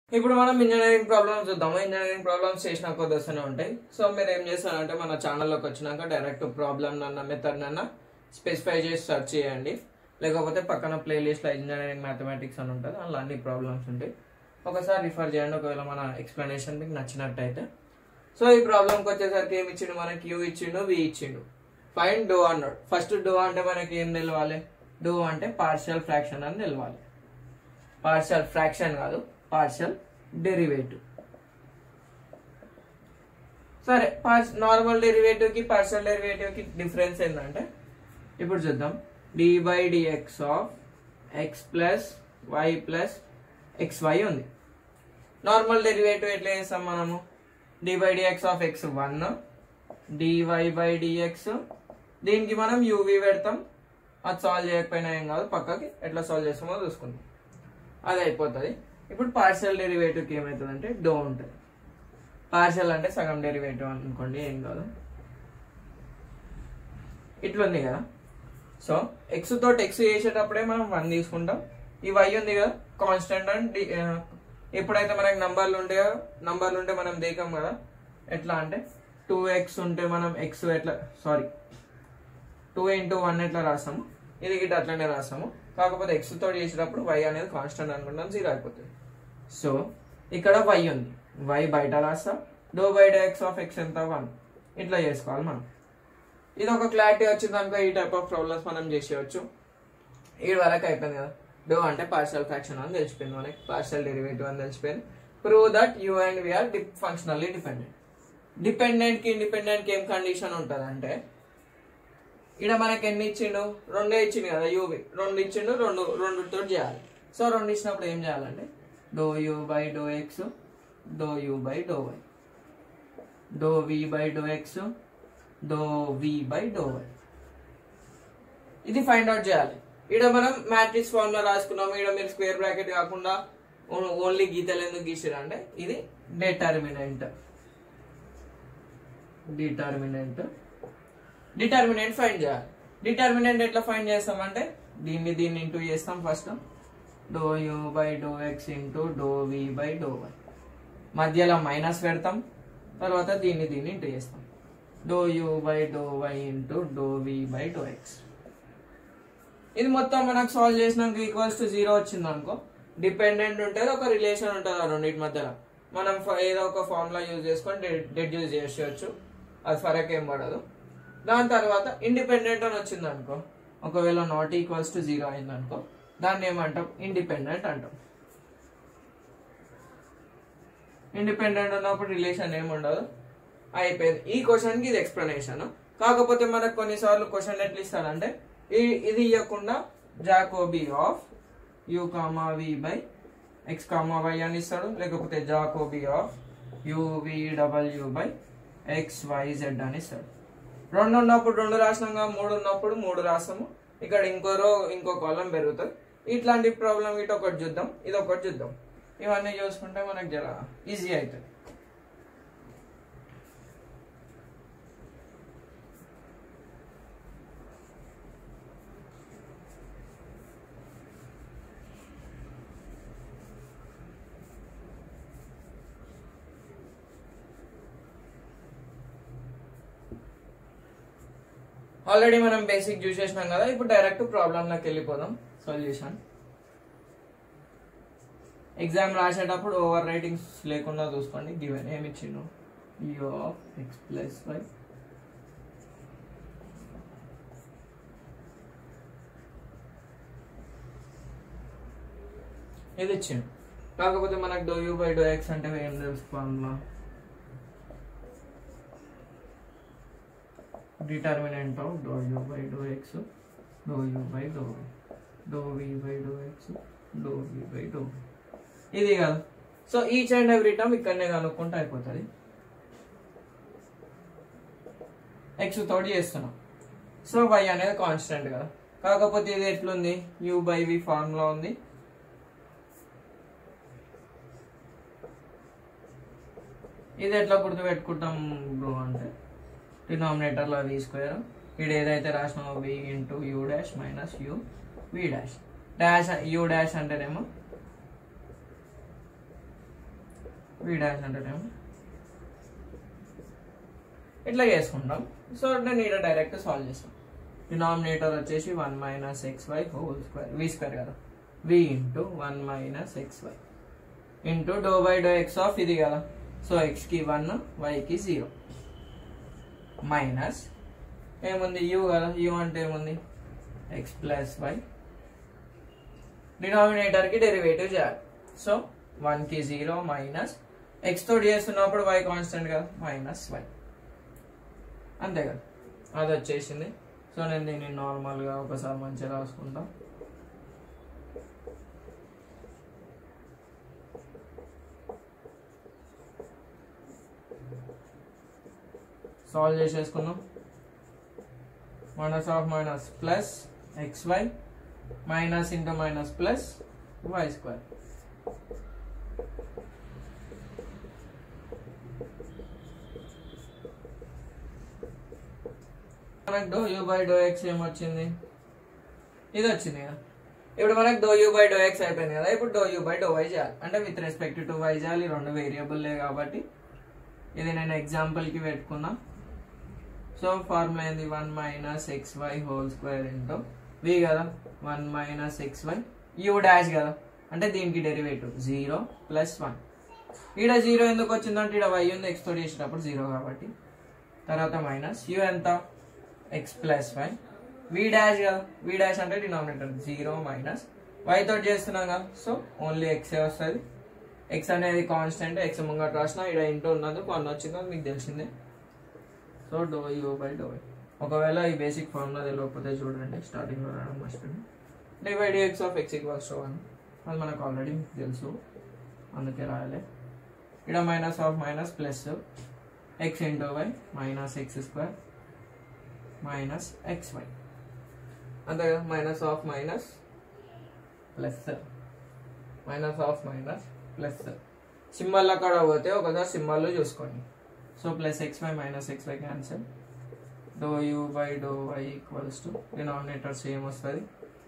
ఇప్పుడు మనం engineering problems చూద్దాము ఇంజనీరింగ్ ప్రాబ్లమ్స్ చేసిన కొద్ది వస్తూనే ఉంటాయి సో మీరు ఏం చేస్తారంటే మన ఛానల్లోకి వచ్చినాక డైరెక్ట్ ప్రాబ్లమ్ నన్న మెథడ్ నన్న స్పెసిఫై చేసి సెర్చ్ చేయండి లేకపోతే పక్కన ప్లేలిస్ట్లో ఇంజనీరింగ్ మ్యాథమెటిక్స్ అని ఉంటుంది అందులో అన్ని ప్రాబ్లమ్స్ ఉంటాయి ఒకసారి రిఫర్ చేయండి ఒకవేళ మన ఎక్స్ప్లెనేషన్ మీకు నచ్చినట్టయితే సో ఈ ప్రాబ్లంకి వచ్చేసరికి ఏమి ఇచ్చిండు మనకి యూ ఇచ్చిండు వి ఇచ్చిండు ఫైన్ డో అన్నాడు ఫస్ట్ డో అంటే మనకి ఏం నిలవాలి డో అంటే పార్షియల్ ఫ్రాక్షన్ అని నిలవాలి పార్షియల్ ఫ్రాక్షన్ కాదు పార్షియల్ డెరివేటివ్ సరే పార్స్ నార్మల్ డెరివేటివ్ కి పార్షియల్ డెరివేటివ్ కి డిఫరెన్స్ ఏంటంటే ఇప్పుడు చూద్దాం d by d x of x plus y plus x y ఉంది నార్మల్ డెరివేటివ్ ఎట్లా చేస్తాం మనము d by d x of x one d y by d x దీనికి మనం యూవి పెడతాం అది సాల్వ్ చేయకపోయినా ఏం కాదు పక్కకి ఎట్లా సాల్వ్ చేస్తామో చూసుకుందాం అది అయిపోతుంది ఇప్పుడు పార్షియల్ డెరివేటివ్కి ఏమవుతుందంటే డో ఉంటుంది పార్షియల్ అంటే సగం డెరివేటివ్ అనుకోండి ఏం కాదు ఇట్లుంది కదా సో ఎక్స్ తోటి ఎక్స్ చేసేటప్పుడే మనం వన్ తీసుకుంటాం ఈ వై ఉంది కదా కాన్స్టెంట్ అండ్ ఎప్పుడైతే మనకి నంబర్లు ఉంటాయో నంబర్లు ఉంటే మనం దేకం కదా ఎట్లా అంటే టూ ఎక్స్ ఉంటే మనం ఎక్స్ ఎట్లా సారీ టూ ఇంటూ వన్ ఎట్లా రాస్తాము ఇది గిట్ట అట్లనే రాస్తాము కాకపోతే ఎక్స్ తోటి చేసేటప్పుడు వై అనేది కాన్స్టెంట్ అనుకుంటాం జీరో అయిపోతుంది సో ఇక్కడ వై ఉంది వై బయట రాస్తా do by do x of x ఎంత వన్ ఇట్లా చేసుకోవాలి మనం ఇది ఒక క్లారిటీ వచ్చింది అనుకో ఈ టైప్ ఆఫ్ ప్రాబ్లమ్స్ మనం చేసేయచ్చు ఈ వరకు అయిపోయింది కదా డో అంటే పార్షియల్ ఫ్రాక్షన్ అని తెలిసిపోయింది మనకి పార్షియల్ డెరివేటివ్ అని తెలిసిపోయింది prove that u and v are functionally dependent dependent కి ఇండిపెండెంట్ కి ఏం కండిషన్ ఉంటుంది అంటే ఇక్కడ మనకి ఎన్ని ఇచ్చిండు రెండే ఇచ్చిండు కదా యూవి రెండు ఇచ్చిండు రెండు రెండుతో చేయాలి సో రెండు ఇచ్చినప్పుడు ఏం చేయాలంటే do u by do x do u by do y do v by do x do v by do y ఇది ఫైండ్ అవుట్ చేయాలి ఇక్కడ మనం మ్యాట్రిక్స్ ఫార్మ్ లో రాసుకున్నాము ఇక్కడ మీరు స్క్వేర్ బ్రాకెట్ కాకుండా ఓన్లీ గీతలు ఎందుకు గీసారు అంటే ఇది డిటర్మినెంట్ డిటర్మినెంట్ డిటర్మినెంట్ ఫైండ్ చేయాలి డిటర్మినెంట్ ఎట్లా ఫైండ్ చేస్తామంటే దీన్ని దీన్ని ఇంటూ చేస్తాం first do u by do x into do v by do y మధ్యలో మైనస్ పెడతాం తర్వాత దీన్ని దీన్ని ఇంటూ చేస్తాం do u by do y into do v by do x ఇది మొత్తం మనకు సాల్వ్ చేసినాక ఈక్వల్స్ టు జీరో వచ్చింది అనుకో డిపెండెంట్ ఉంటుంది ఒక రిలేషన్ ఉంటుంది ఆ రెండింటి మధ్యలో మనం ఫ- ఏదో ఒక ఫార్ములా యూజ్ చేసుకొని డెడ్యూస్ చేసేయచ్చు అది ఫరక్ ఏం పడదు దాని తర్వాత ఇండిపెండెంట్ అని వచ్చింది అనుకో ఒకవేళ నాట్ ఈక్వల్స్ టు జీరో అయింది అనుకో దాన్ని ఏమంటాం ఇండిపెండెంట్ అంటాం ఇండిపెండెంట్ ఉన్నప్పుడు రిలేషన్ ఏమి ఉండదు అయిపోయింది ఈ క్వశ్చన్కి ఇది ఎక్స్ప్లెనేషన్ కాకపోతే మనకు కొన్నిసార్లు క్వశ్చన్ ఎట్లా ఇస్తాడంటే ఈ- ఇది ఇవ్వకుండా Jacobi of u comma v by x comma y అని ఇస్తాడు లేకపోతే జాకోబీ ఆఫ్ యూవి డబ్ల్యూ బై ఎక్స్ వై జెడ్ అని ఇస్తాడు రెండు ఉన్నప్పుడు రెండు రాసినాక మూడు ఉన్నప్పుడు మూడు రాస్తాము ఇక్కడ ఇంకో రో ఇంకో కాలం పెరుగుతుంది ఇట్లాంటి ప్రాబ్లం ఇటు ఒకటి చూద్దాం ఇది ఒకటి చూద్దాం ఇవన్నీ చూసుకుంటే మనకు జర ఈజీ అవుతుంది ఆల్రెడీ మనం బేసిక్ చూసేసినాం కదా ఇప్పుడు డైరెక్ట్ ప్రాబ్లంలోకి వెళ్ళిపోదాం సొల్యూషన్ ఎగ్జామ్ రాసేటప్పుడు ఓవర్ రైటింగ్స్ లేకుండా చూసుకోండి గివెన్ ఏమి ఇచ్చిండు u of x plus y ఇది ఇచ్చిండు కాకపోతే మనకు do u by do x అంటే ఏం తెలుసు formula determinant of do u by do x do u by do y do v by do x do v by do ఇది కాదు so each and every term ఇక్కడనే కనుక్కుంటే అయిపోతుంది X తోటి చేస్తున్నాం సో వై అనేది కాన్స్టెంట్ కదా కాకపోతే ఇది ఎట్లుంది యూ బై వి ఫార్ములా ఉంది ఇది ఎట్లా గుర్తుపెట్టుకుంటాం బ్రో అంటే డినామినేటర్లో వి స్క్వేర్ ఇక్కడ ఏదైతే రాసినామో v into u dash minus u v dash dash u dash అంటేనేమో వి డాష్ అంటేనేమో ఇట్లా చేసుకుంటాం సో నేను ఇక్కడ డైరెక్ట్ సాల్వ్ చేస్తాం డినామినేటర్ వచ్చేసి one minus x y whole square v square కదా v into one minus x y into do by do x of ఇది కదా సో ఎక్స్కి వన్ వైకి జీరో మైనస్ ఏముంది యూ కదా యూ అంటే ఏముంది ఎక్స్ ప్లస్ వై డినామినేటర్కి డెరివేటివ్ చేయాలి సో వన్కి జీరో మైనస్ ఎక్స్ తోటి చేస్తున్నప్పుడు వై కాన్స్టెంట్ కదా మైనస్ వై అంతే కదా అది వచ్చేసింది సో నేను దీన్ని నార్మల్గా ఒకసారి మంచిగా రాసుకుంటా సాల్వ్ చేసేసుకుందాం minus of minus plus x y minus into minus plus y square మనకు do u by do x ఏమొచ్చింది ఇది వచ్చింది కదా ఇప్పుడు మనకు do u by do x అయిపోయింది కదా ఇప్పుడు do u by do y చేయాలి అంటే విత్ రెస్పెక్ట్ టు వై చేయాలి రెండు వేరియబుల్లే కాబట్టి ఇది నేను ఎగ్జాంపుల్కి పెట్టుకున్నా సో ఫార్ములా ఏంది one minus x y whole square into v కదా one minus x y u dash కదా అంటే దీనికి డెరివేటివ్ జీరో ప్లస్ వన్ ఈడ జీరో ఎందుకు వచ్చిందంటే ఈడ వై ఉంది ఎక్స్ తోటి చేసేటప్పుడు జీరో కాబట్టి తర్వాత మైనస్ యూ ఎంత x plus y v dash కదా వి డాష్ అంటే డినామినేటర్ జీరో మైనస్ వై తోటి చేస్తున్నాం కదా సో ఓన్లీ ఎక్సే వస్తుంది ఎక్స్ అనేది కాన్స్టెంట్ ఎక్స్ ముంగట రాసిన ఇక్కడ ఇంటూ ఉన్నందుకు వన్ వచ్చిందో మీకు తెలిసిందే so do u by do y ఒకవేళ ఈ బేసిక్ ఫార్ములా తెలియకపోతే చూడండి స్టార్టింగ్లో రావడం మర్చిపోయింది divide x of x equals to one అది మనకు ఆల్రెడీ తెలుసు అందుకే రాయాలి ఇక్కడ minus of minus plus x into y minus x square minus x y అంతే కదా minus of minus plus minus of minus plus symbol అక్కడ పోతే ఒకసారి సింబల్ చూసుకోండి so plus x y minus x y cancel do u by do y equals to denominator same వస్తుంది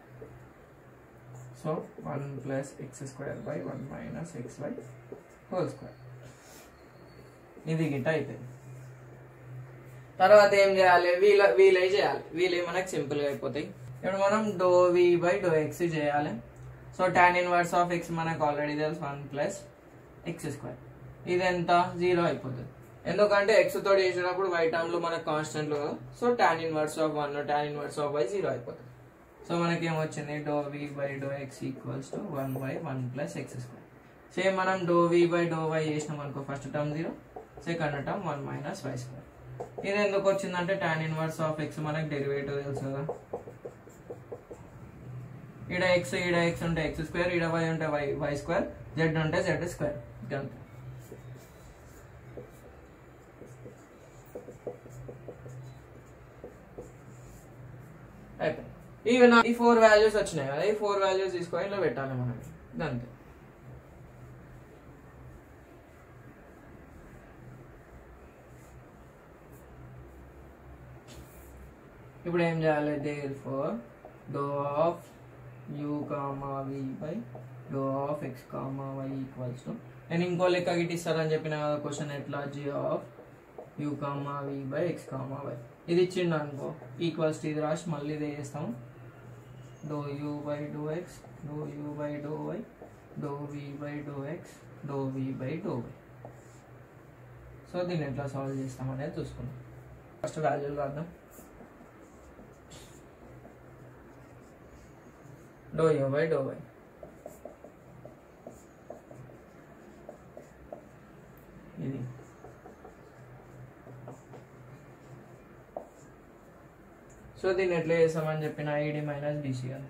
so one plus x square by one minus x y whole square ఇది గిట్ట అయిపోయింది తర్వాత ఏం చేయాలి వీల వీలే చేయాలి వీలే మనకు సింపుల్గా అయిపోతాయి ఇప్పుడు మనం do v by do x చేయాలి so tan inverse of x మనకు ఆల్రెడీ తెలుసు వన్ ప్లస్ ఎక్స్ స్క్వేర్ ఇది ఎంత జీరో అయిపోతుంది ఎందుకంటే ఎక్స్ తోటి చేసినప్పుడు వై టర్మ్లో మనకు కాన్స్టెంట్ కదా so tan inverse of one tan inverse of y zero అయిపోతుంది సో మనకి ఏమొచ్చింది do v by do x equals to one by one plus x square same మనం do v by do y చేసినాం అనుకో first term zero second term one minus y square ఇది ఎందుకు వచ్చిందంటే tan inverse of x మనకు derivative తెలుసు కదా ఈడ ఎక్స్ ఈడ ఎక్స్ ఉంటే ఎక్స్ స్క్వేర్ ఈడ వై ఉంటే వై వై స్క్వేర్ జెడ్ ఉంటే జెడ్ స్క్వేర్ అంతే అయిపోయింది ఈవెన్ ఈ ఫోర్ వాల్యూస్ వచ్చినాయి కదా ఈ ఫోర్ వాల్యూస్ తీసుకొని ఇలా పెట్టాలి మనకి ఇదంతే ఇప్పుడు ఏం చేయాలి therefore do of u comma v by do of x comma y equals to నేను ఇంకో లెక్క గిట్ ఇస్తారని చెప్పిన కదా క్వశ్చన్ ఎట్లా G of u comma v by x comma y ఇది ఇచ్చిండు అనుకో ఈక్వల్స్ ఇది రాసి మళ్ళీ ఇదే చేస్తాము do u by do x do u by do y do v by do x do v by do y so దీన్ని ఎట్లా సాల్వ్ చేస్తాం అనేది చూసుకుందాం ఫస్ట్ వాల్యూలు రాద్దాం do u by do y ఇది సో దీన్ని ఎట్లా చేస్తామని చెప్పిన ఐడి మైనస్ బీసీ అని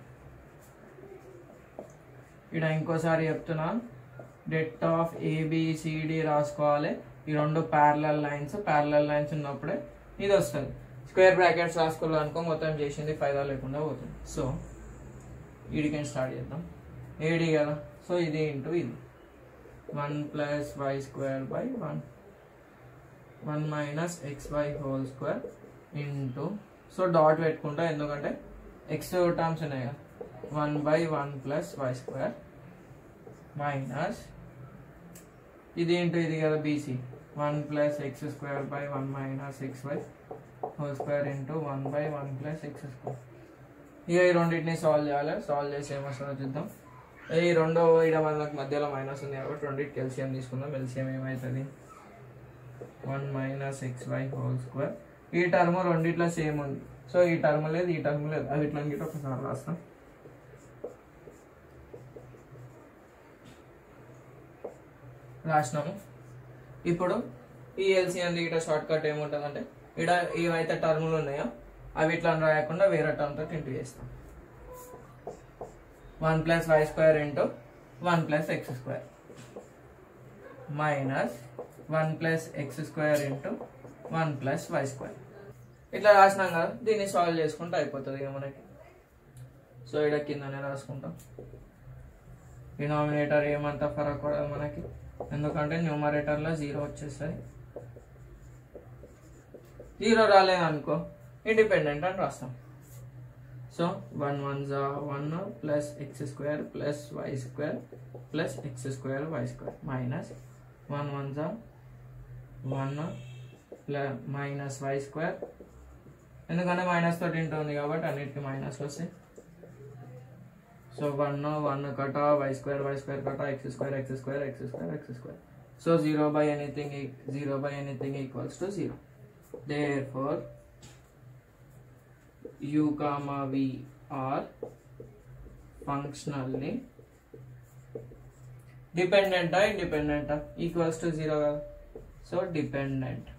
ఇక్కడ ఇంకోసారి చెప్తున్నా డెట్ ఆఫ్ ఏబిసిడి రాసుకోవాలి ఈ రెండు ప్యారలల్ లైన్స్ ప్యారలల్ లైన్స్ ఉన్నప్పుడే ఇది వస్తుంది స్క్వేర్ బ్రాకెట్స్ రాసుకోవాలనుకో మొత్తం చేసింది ఫైదా లేకుండా పోతుంది సో ఈడికి స్టార్ట్ చేద్దాం ఏడి కదా సో ఇది ఇంటూ ఇది one plus y square by one one minus x y whole square into so dot పెట్టుకుంటా ఎందుకంటే ఎక్స్ టర్మ్స్ ఉన్నాయి కదా one by one plus y square minus ఇది ఏంటో ఇది కదా BC one plus x square by one minus x y whole square into one by one plus x square ఇక ఈ రెండింటిని సాల్వ్ చేయాలి సాల్వ్ చేసి ఏమొస్తుందో చూద్దాం ఈ రెండో ఇడ మనకు మధ్యలో మైనస్ ఉంది కాబట్టి రెండింటికి ఎల్సిఎం తీసుకుందాం ఎల్సిఎం ఏమవుతుంది one minus x y whole square ఈ టర్మ్ రెండిట్లో సేమ్ ఉంది సో ఈ టర్మ్ లేదు ఈ టర్మ్ లేదు అది ఇట్లా గిట్ట ఒకసారి రాస్తాం రాసినాము ఇప్పుడు ఈ ఎల్సిఎం ఇట షార్ట్ కట్ ఏముంటుందంటే ఇక్కడ ఏవైతే టర్ములు ఉన్నాయో అవి ఇట్లా రాయకుండా వేరే టర్మ్ తోటి ఇంటూ చేస్తాం one plus y square into one plus x square minus one plus x square into one plus y square ఇట్లా రాసినాం కదా దీన్ని సాల్వ్ చేసుకుంటే అయిపోతుంది ఇక మనకి సో ఇక్కడ కిందనే రాసుకుంటాం డినామినేటర్ ఏమంత ఫరక్ పడదు మనకి ఎందుకంటే న్యూమరేటర్లో జీరో వచ్చేస్తుంది జీరో రాలేదనుకో ఇండిపెండెంట్ అని రాస్తాం సో వన్ వన్ జా one plus x square plus y square plus x square y square minus one one జా one plus minus y square ఎందుకంటే మైనస్ తోటి ఉంటుంది కాబట్టి అన్నిటికీ మైనస్ వస్తాయి సో వన్ వన్ కట వై స్క్వేర్ వై స్క్వేర్ కట x square x square x square x square so zero by anything zero by anything equals to zero there four u comma v are functionally dependent independent equals to zero కదా so dependent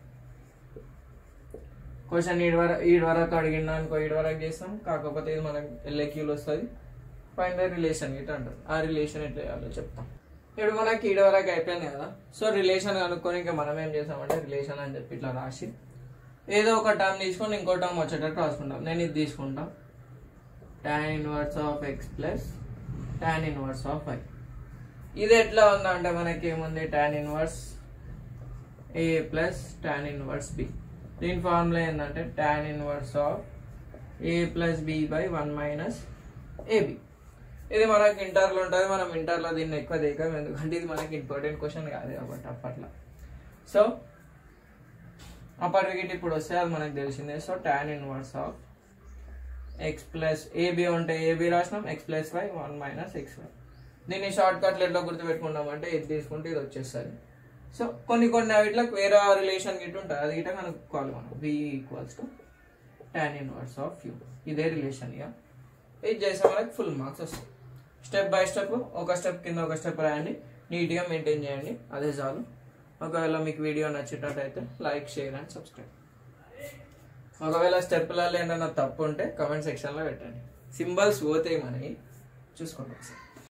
question ఈడు వరకు ఈడు వరకు అడిగిన అనుకో ఈడు వరకు చేస్తాం కాకపోతే ఇది మనకి ఎల్ఏక్యూలు వస్తుంది ఫైన్ రిలేషన్ ఇట్ అంటారు ఆ రిలేషన్ ఎట్లా చేయాలో చెప్తాం ఇప్పుడు మనకి ఈడు వరకు అయిపోయింది కదా సో రిలేషన్ కనుక్కొని ఇంకా మనం ఏం చేసామంటే రిలేషన్ అని చెప్పి ఇట్లా రాసి ఏదో ఒక టర్మ్ తీసుకొని ఇంకో టర్మ్ వచ్చేటట్టు రాసుకుంటాం నేను ఇది తీసుకుంటా tan inverse of x plus tan inverse of y ఇది ఎట్లా ఉందంటే మనకి ఏముంది tan inverse A plus tan inverse B దీని ఫార్ములా ఏంటంటే tan inverse of A plus B by one minus AB ఇది మనకి ఇంటర్లో ఉంటుంది మనం ఇంటర్లో దీన్ని ఎక్కువ దిగాం ఎందుకంటే ఇది మనకి ఇంపార్టెంట్ క్వశ్చన్ కాదు కాబట్టి అప్పట్లో సో అప్పటికి ఇప్పుడు వస్తే అది మనకు తెలిసిందే so tan inverse of x plus AB ఉంటే ఏబి రాసినాం x plus y one minus x y దీన్ని షార్ట్ కట్లు ఎట్లా గుర్తుపెట్టుకుంటామంటే ఇది తీసుకుంటే ఇది వచ్చేస్తుంది సో కొన్ని కొన్ని వీటికి వేరే రిలేషన్ గిట్ ఉంటుంది అది గిట్ట కనుక్కోవాలి మనం v equals to tan inverse of u ఇదే రిలేషన్ ఇక ఇది చేస్తే మనకి ఫుల్ మార్క్స్ వస్తాయి స్టెప్ బై స్టెప్ ఒక స్టెప్ కింద ఒక స్టెప్ రాయండి నీట్గా మెయింటైన్ చేయండి అదే చాలు ఒకవేళ మీకు వీడియో నచ్చేటట్టయితే లైక్ షేర్ అండ్ సబ్స్క్రైబ్ ఒకవేళ స్టెప్లలో ఏదైనా తప్పు ఉంటే కమెంట్ సెక్షన్లో పెట్టండి సింబల్స్ పోతాయి మనకి చూసుకోండి ఒకసారి